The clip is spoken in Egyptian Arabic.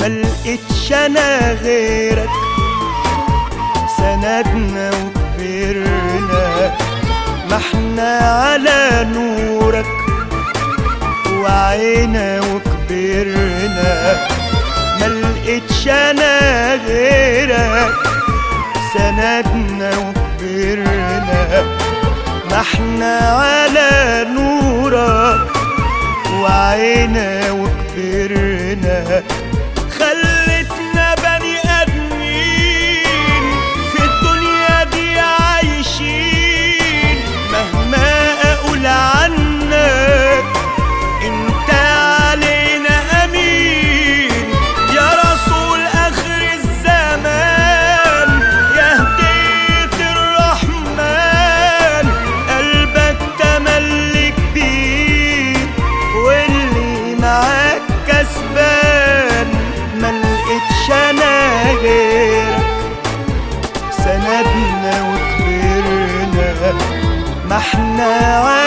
ملقتش انا غيرك سندنا وكبرنا ما احنا على نورك وعينا وكبرنا ملقتش انا غيرك سندنا وكبرنا ما احنا على نورك وعينا وكبرنا خلتنا بني ادمين في الدنيا دي عايشين مهما اقول عنك انت علينا امين يا رسول اخر الزمان يا هدية الرحمن قلبك تملي كبير واللي معاك كسبان ملقتش انا غيرك سندنا وكبرنا ما احنا